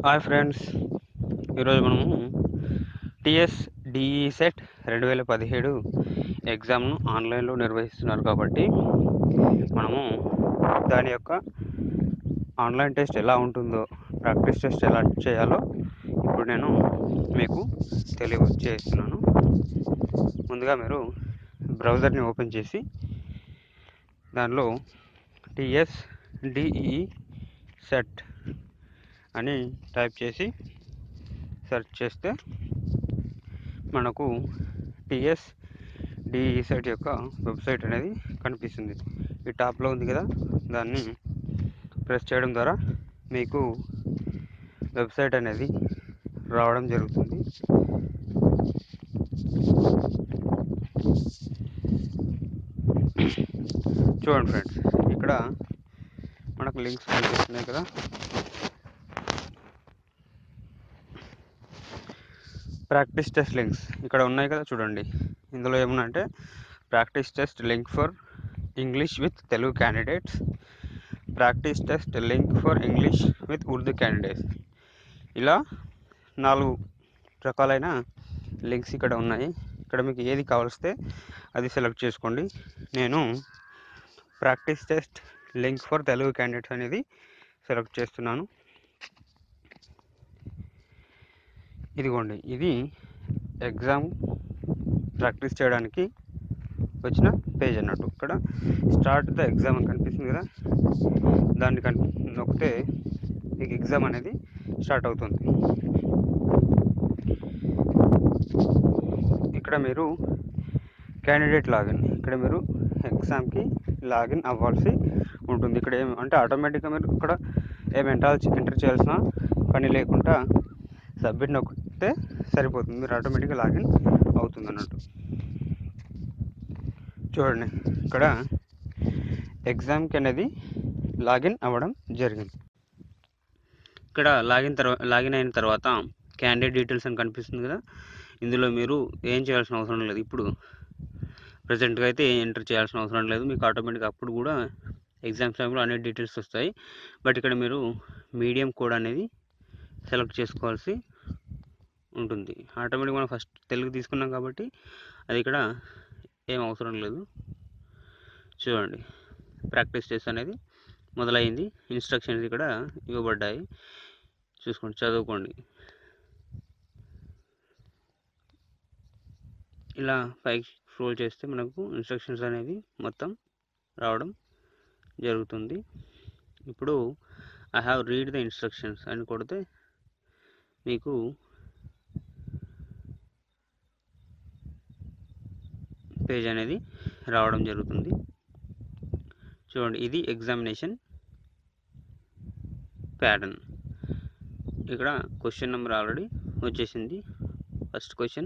hi friends ఈరోజు మనము TS DE set రెండు వేల పదిహేడు ఎగ్జామ్ను ఆన్లైన్లో నిర్వహిస్తున్నారు కాబట్టి మనము దాని యొక్క ఆన్లైన్ టెస్ట్ ఎలా ఉంటుందో ప్రాక్టీస్ టెస్ట్ ఎలా చేయాలో ఇప్పుడు నేను మీకు తెలియజేస్తున్నాను ముందుగా మీరు బ్రౌజర్ని ఓపెన్ చేసి దానిలో టిఎస్ డిఈ సెట్ అని టైప్ చేసి సెర్చ్ చేస్తే మనకు టిఎస్ డిఈ సెట్ యొక్క వెబ్సైట్ అనేది కనిపిస్తుంది ఈ టాప్లో ఉంది కదా దాన్ని ప్రెస్ చేయడం ద్వారా మీకు వెబ్సైట్ అనేది రావడం జరుగుతుంది చూడండి ఫ్రెండ్స్ ఇక్కడ మనకు లింక్స్ కనిపిస్తున్నాయి కదా ప్రాక్టీస్ టెస్ట్ లింక్స్ ఇక్కడ ఉన్నాయి కదా చూడండి ఇందులో ఏమన్నంటే practice test link for English with Telugu candidates practice test link for English with Urdu candidates ఇలా నాలుగు రకాలైన లింక్స్ ఇక్కడ ఉన్నాయి ఇక్కడ మీకు ఏది కావలిస్తే అది సెలెక్ట్ చేసుకోండి నేను practice test link for Telugu candidates అనేది సెలెక్ట్ చేస్తున్నాను ఇదిగోండి ఇది ఎగ్జామ్ ప్రాక్టీస్ చేయడానికి వచ్చిన పేజ్ అన్నట్టు ఇక్కడ స్టార్ట్ ద ఎగ్జామ్ అని కనిపిస్తుంది కదా దాన్ని కని నొక్కితే మీకు ఎగ్జామ్ అనేది స్టార్ట్ అవుతుంది ఇక్కడ మీరు క్యాండిడేట్ లాగిన్ ఇక్కడ మీరు ఎగ్జామ్కి లాగిన్ అవ్వాల్సి ఉంటుంది ఇక్కడ ఏం అంటే ఆటోమేటిక్గా మీరు ఇక్కడ ఏం ఎంటర్ ఎంటర్ చేయాల్సిన పని లేకుండా సబ్మిట్ నొక్కితే సరిపోతుంది మీరు ఆటోమేటిక్గా లాగిన్ అవుతుంది అన్నట్టు చూడండి ఇక్కడ ఎగ్జామ్కి అనేది లాగిన్ అవ్వడం జరిగింది ఇక్కడ లాగిన్ తర్వాత లాగిన్ అయిన తర్వాత క్యాండిడేట్ డీటెయిల్స్ అని కనిపిస్తుంది కదా ఇందులో మీరు ఏం చేయాల్సిన అవసరం లేదు ఇప్పుడు ప్రజెంట్గా అయితే ఎంటర్ చేయాల్సిన అవసరం లేదు మీకు ఆటోమేటిక్గా అప్పుడు కూడా ఎగ్జామ్స్ టైంలో అన్ని డీటెయిల్స్ వస్తాయి బట్ ఇక్కడ మీరు మీడియం కోడ్ అనేది సెలెక్ట్ చేసుకోవాల్సి ఉంటుంది ఆటోమేటిక్ మనం ఫస్ట్ తెలుగు తీసుకున్నాం కాబట్టి అది ఇక్కడ ఏం అవసరం లేదు చూడండి ప్రాక్టీస్ టెస్ట్ అనేది మొదలైంది ఇన్స్ట్రక్షన్స్ ఇక్కడ ఇవ్వబడ్డాయి చూసుకోండి చదువుకోండి ఇలా పైకి స్క్రోల్ చేస్తే మనకు ఇన్స్ట్రక్షన్స్ అనేది మొత్తం రావడం జరుగుతుంది ఇప్పుడు I have read the instructions అని కొడితే మీకు పేజ్ అనేది రావడం జరుగుతుంది చూడండి ఇది ఎగ్జామినేషన్ ప్యాటర్న్ ఇక్కడ క్వశ్చన్ నెంబర్ ఆల్రెడీ వచ్చేసింది ఫస్ట్ క్వశ్చన్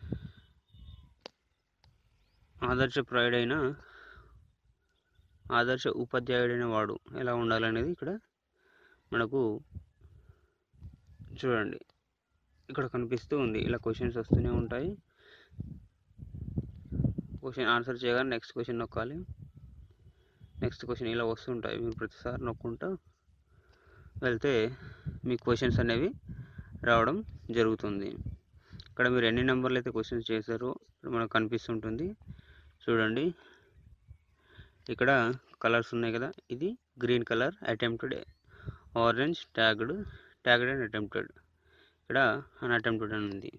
ఆదర్శప్రాయుడైన ఆదర్శ ఉపాధ్యాయుడైన వాడు ఎలా ఉండాలనేది ఇక్కడ మనకు చూడండి ఇక్కడ కనిపిస్తూ ఉంది ఇలా క్వశ్చన్స్ వస్తూనే ఉంటాయి క్వశ్చన్ ఆన్సర్ చేయగానే నెక్స్ట్ క్వశ్చన్ నొక్కాలి నెక్స్ట్ క్వశ్చన్ ఇలా వస్తుంటాయి మీరు ప్రతిసారి నొక్కుంటా వెళ్తే మీ క్వశ్చన్స్ అనేవి రావడం జరుగుతుంది ఇక్కడ మీరు ఎన్ని నెంబర్లు అయితే క్వశ్చన్స్ చేశారో మనకు కనిపిస్తుంటుంది చూడండి ఇక్కడ కలర్స్ ఉన్నాయి కదా ఇది green colour attempted orange tagged tagged and attempted ఇక్కడ అన్ అటెంప్టెడ్ అని ఉంది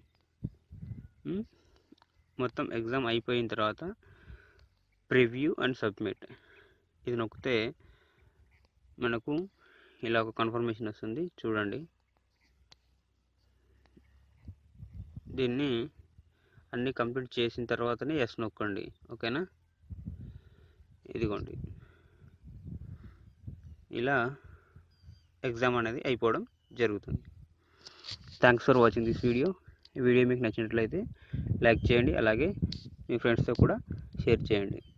మొత్తం ఎగ్జామ్ అయిపోయిన తర్వాత ప్రివ్యూ అండ్ సబ్మిట్ ఇది నొక్కితే మనకు ఇలా ఒక కన్ఫర్మేషన్ వస్తుంది చూడండి దీన్ని అన్నీ కంప్లీట్ చేసిన తర్వాతనే ఎస్ నొక్కండి ఓకేనా ఇదిగోండి ఇలా ఎగ్జామ్ అనేది అయిపోవడం జరుగుతుంది thanks for watching this video ఈ వీడియో మీకు నచ్చినట్లయితే లైక్ చేయండి అలాగే మీ ఫ్రెండ్స్తో కూడా షేర్ చేయండి